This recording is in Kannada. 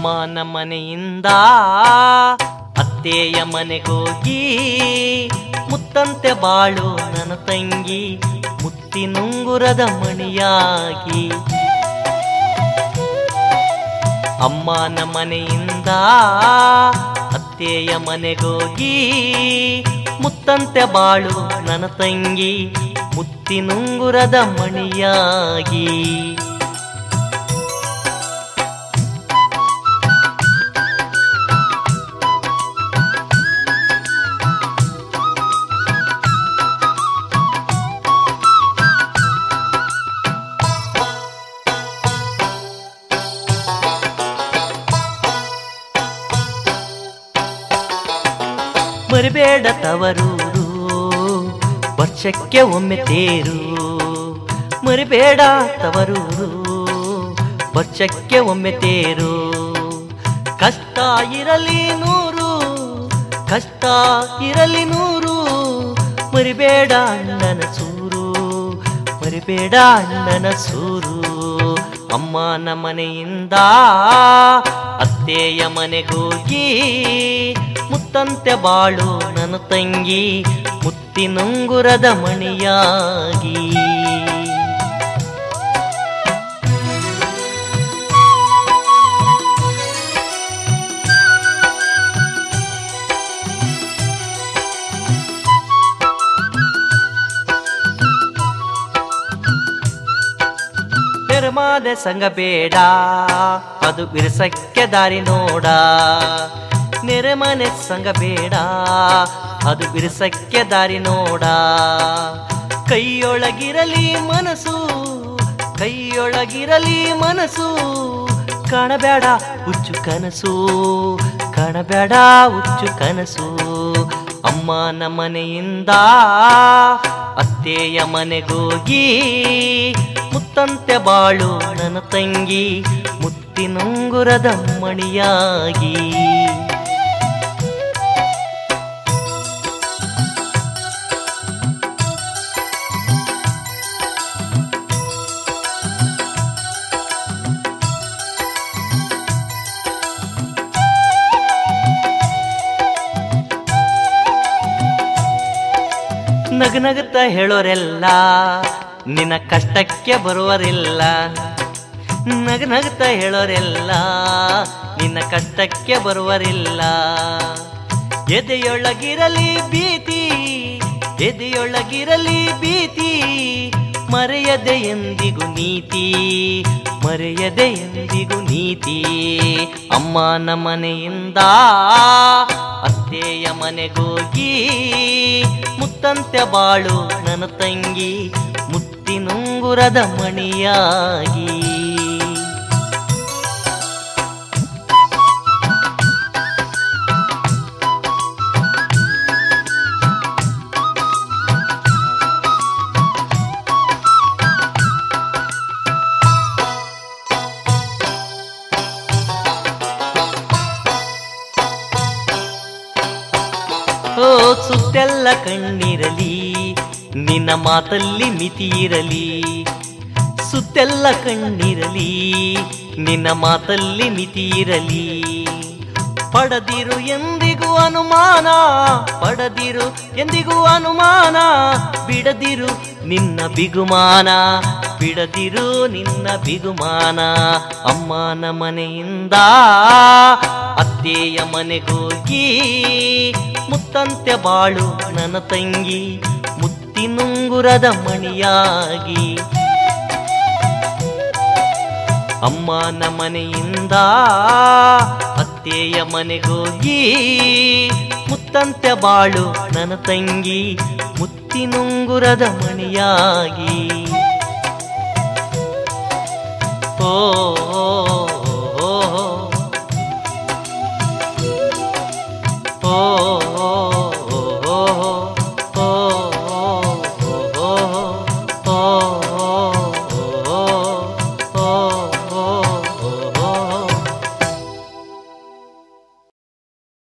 ಅಮ್ಮನ ಮನೆಯಿಂದ ಅತ್ತೆಯ ಮನೆಗೋಗಿ ಮುತ್ತಂತೆ ಬಾಳು ನನ್ನ ತಂಗಿ ಮುತ್ತಿನುಂಗುರದ ಮಣಿಯಾಗಿ ಅಮ್ಮನ ಮನೆಯಿಂದ ಅತ್ತೆಯ ಮನೆಗೋಗಿ ಮುತ್ತಂತೆ ಬಾಳು ನನ್ನ ತಂಗಿ ಮುತ್ತಿನುಂಗುರದ ಮಣಿಯಾಗಿ ಮರಿಬೇಡ ತವರೂರು ವರ್ಷಕ್ಕೆ ಒಮ್ಮೆ ತೇರು ಮರಿಬೇಡ ತವರೂರು ವರ್ಷಕ್ಕೆ ಒಮ್ಮೆ ತೇರು ಕಷ್ಟ ಇರಲಿ ನೂರು ಕಷ್ಟ ಇರಲಿ ನೂರು ಮರಿಬೇಡ ಅಣ್ಣನ ಸೂರು ಮರಿಬೇಡ ಅಣ್ಣನ ಸೂರು ಅಮ್ಮನ ಮನೆಯಿಂದ ಅತ್ತೆಯ ಮನೆಗೋಗಿ ಮುತ್ತಂತೆ ಬಾಳು ನನ್ನ ತಂಗಿ ಮುತ್ತಿನುಂಗುರದ ಮಣಿಯಾಗಿ ತೆರಮಾದೆ ಸಂಗ ಬೇಡ ಅದು ಬಿರ್ಸಕ್ಕೆ ದಾರಿ ನೋಡ ನೆರೆಮನೆ ಸಂಗ ಬೇಡ ಅದು ಬಿರ್ಸಕ್ಕೆ ದಾರಿ ನೋಡ ಕೈಯೊಳಗಿರಲಿ ಮನಸ್ಸು ಕೈಯೊಳಗಿರಲಿ ಮನಸ್ಸು ಕಾಣಬೇಡ ಹುಚ್ಚು ಕನಸು ಕಾಣಬೇಡ ಹುಚ್ಚು ಕನಸು ಅಮ್ಮನ ಮನೆಯಿಂದ ಅತ್ತೆಯ ಮನೆಗೋಗಿ ಮುತ್ತಂತೆ ಬಾಳು ನನ್ನ ತಂಗಿ ಮುತ್ತಿನುಂಗುರದ ಮಣಿಯಾಗಿ ನಗನಗುತ್ತ ಹೇಳೋರೆಲ್ಲ ನಿನ್ನ ಕಷ್ಟಕ್ಕೆ ಬರುವರಿಲ್ಲ ನಗನಗುತ್ತ ಹೇಳೋರೆಲ್ಲ ನಿನ್ನ ಕಷ್ಟಕ್ಕೆ ಬರುವರಿಲ್ಲ ಎದೆಯೊಳಗಿರಲಿ ಭೀತಿ ಎದೆಯೊಳಗಿರಲಿ ಭೀತಿ ಮರೆಯದೆ ಎಂದಿಗೂ ನೀತಿ ಮರೆಯದೆ ಎಂದಿಗೂ ನೀತಿ ಅಮ್ಮನ ಮನೆಯಿಂದ ಅತ್ತೆಯ ಮನೆಗೋಗಿ ಮುತ್ತಂತೆ ಬಾಳು ನನ್ನ ತಂಗಿ ಮುತ್ತಿನುಂಗುರದ ಮಣಿಯಾಗಿ ಓ ಸುತ್ತೆಲ್ಲ ಕಣ್ಣಿರಲಿ ನಿನ್ನ ಮಾತಲ್ಲಿ ಮಿತಿ ಇರಲಿ ಸುತ್ತೆಲ್ಲ ಕಣ್ಣಿರಲಿ ನಿನ್ನ ಮಾತಲ್ಲಿ ಮಿತಿ ಇರಲಿ ಪಡದಿರು ಎಂದಿಗೂ ಅನುಮಾನ ಪಡದಿರು ಎಂದಿಗೂ ಅನುಮಾನ ಬಿಡದಿರು ನಿನ್ನ ಬಿಗುಮಾನ ಬಿಡದಿರು ನಿನ್ನ ಬಿಗುಮಾನ ಅಮ್ಮನ ಮನೆಯಿಂದ ಅತ್ತೆಯ ಮನೆಗೋಗಿ ಮುತ್ತಂತೆ ಬಾಳು ನನ್ನ ತಂಗಿ ಮುತ್ತಿನುಂಗುರದ ಮಣಿಯಾಗಿ ಅಮ್ಮನ ಮನೆಯಿಂದ ಅತ್ತೆಯ ಮನೆಗೋಗಿ ಮುತ್ತಂತೆ ಬಾಳು ನನ್ನ ತಂಗಿ ಮುತ್ತಿನುಂಗುರದ ಮಣಿಯಾಗಿ ಓ